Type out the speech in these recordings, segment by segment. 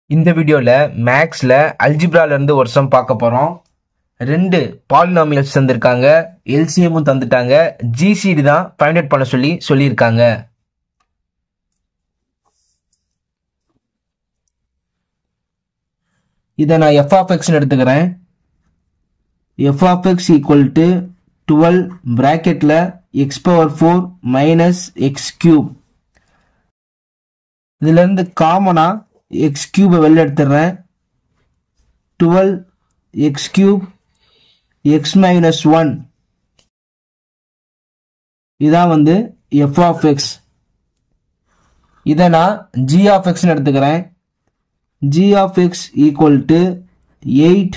இந்த வீடியோவில் மேக்ஸில் அல்ஜிப்ரால இருந்து ஒரு சம் பார்க்க போகிறோம் ரெண்டு பாலினாமியல்ஸ் தந்திருக்காங்க எல்சிஎம்மும் தந்துட்டாங்க ஜிசிடி தான் ஃபைண்ட் அவுட் பண்ண சொல்லி சொல்லியிருக்காங்க இதை நான் எஃப் ஆஃப் எக்ஸ்னு எடுத்துக்கிறேன் F of X equal to twelve ப்ராக்கெட்டில் X power four minus X cube இதுலேருந்து காமனாக எக்ஸ் கியூபை வெளில எடுத்துடுறேன் twelve X cube X minus one இதான் வந்து எஃப் ஆஃப் எக்ஸ் இதை நான் ஜி ஆஃப் எக்ஸ்னு எடுத்துக்கிறேன் G of X equal to eight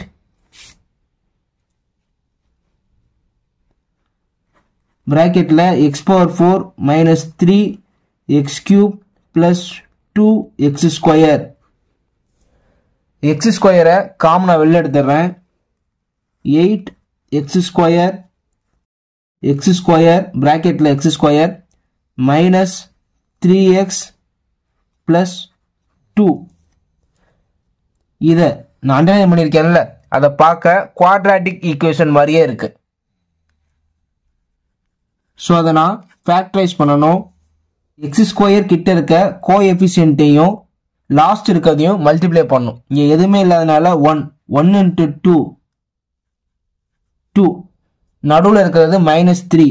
ப்ராக்கெட்டில் X power four minus three X cube plus two X square X ஸ்கொயரை காமனாக வெளில எடுத்துடுறேன் eight X square X square ப்ராக்கெட்டில் X square minus three X plus two இதை நான் அண்டர்லைன் பண்ணியிருக்கேன்ல அதை பார்க்க குவாட்ராட்டிக் ஈக்குவேஷன் மாதிரியே இருக்கு ஸோ அதை நான் ஃபேக்டரைஸ் பண்ணணும் எக்ஸ் ஸ்கொயர் கிட்ட இருக்க கோ எஃபிஷியன்ட்டையும் லாஸ்ட் இருக்கிறதையும் மல்டிப்ளை பண்ணும் இங்கே எதுவுமே இல்லாதனால one one into two two நடுவில் இருக்கிறது மைனஸ் த்ரீ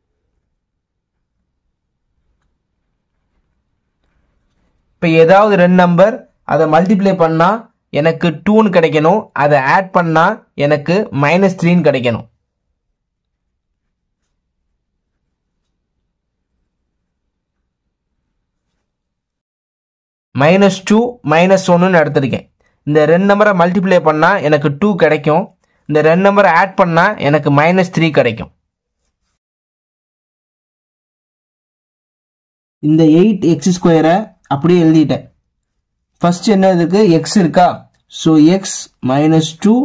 இப்போ ஏதாவது ரெண்டு நம்பர் அதை மல்டிப்ளை பண்ணால் எனக்கு டூன்னு கிடைக்கணும் அதை ஆட் பண்ணால் எனக்கு மைனஸ் த்ரீன்னு கிடைக்கணும் மைனஸ் டூ மைனஸ் ஒன்றுன்னு எடுத்திருக்கேன் இந்த ரெண்டு நம்பரை மல்டிப்ளை பண்ணால் எனக்கு டூ கிடைக்கும் இந்த ரெண்டு நம்பரை ஆட் பண்ணால் எனக்கு மைனஸ் த்ரீ கிடைக்கும் இந்த எயிட் எக்ஸ் ஸ்கொயரை அப்படியே எழுதிட்டேன் ஃபர்ஸ்ட் என்ன இருக்கு எக்ஸ் இருக்கா so X minus two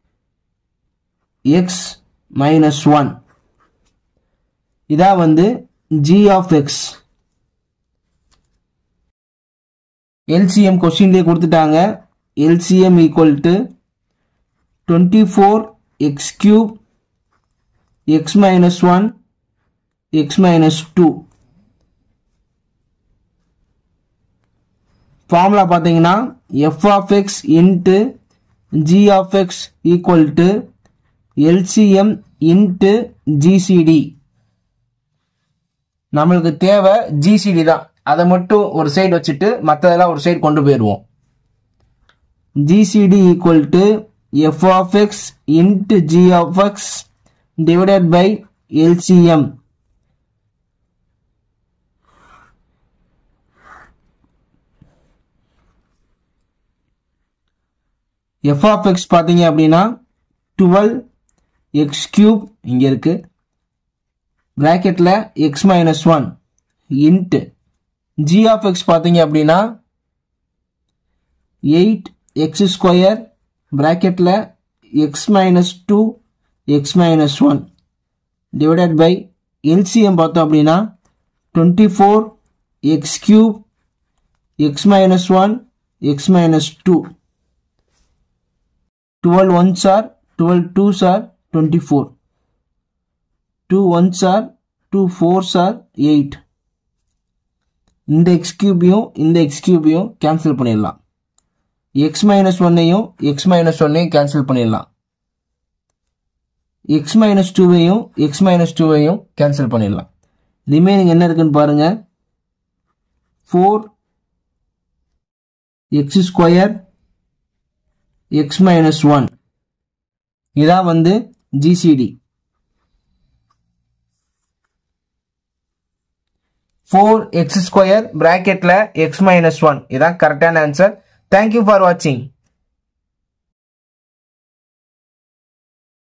X minus one இதான் வந்து ஜி ஆஃப் எக்ஸ் எல்சிஎம் கொஸ்டின்லேயே கொடுத்துட்டாங்க LCM equal to twenty four X cube X minus one X minus two formula பார்த்தீங்கன்னா F of X into G of X equal to LCM into GCD நம்மளுக்கு தேவை GCD தான் அதை மட்டும் ஒரு side வச்சுட்டு மற்றதெல்லாம் ஒரு சைடு கொண்டு போயிடுவோம் GCD equal to F of X into G of X divided by LCM F of X பார்த்தீங்க அப்படின்னா டுவெல் எக்ஸ் கியூப் இங்கே இருக்கு ப்ராக்கெட்டில் X minus one into G of X பார்த்தீங்க அப்படின்னா எயிட் எக்ஸ் ஸ்கொயர் ப்ராக்கெட்டில் X minus two X minus one divided by LCM பார்த்தோம் அப்படின்னா twenty four X cube X minus one X minus two twelve ones are twelve twos are twenty four two ones are two fours are eight இந்த X கியூபையும் இந்த X கியூபையும் cancel பண்ணிடலாம் X minus ஒன்னையும் X minus ஒன்னையும் cancel பண்ணிடலாம் X minus டூவையும் X minus டூவையும் கேன்சல் பண்ணிடலாம் ரிமைனிங் என்ன இருக்குன்னு பாருங்க four X square X minus one இதான் வந்து ஜிசிடி ஃபோர் எக்ஸ் ஸ்கொயர் பிராக்கெட்ல எக்ஸ் மைனஸ் ஒன் இதான் கரெக்டான ஆன்சர் தேங்க்யூ ஃபார் வாட்சிங்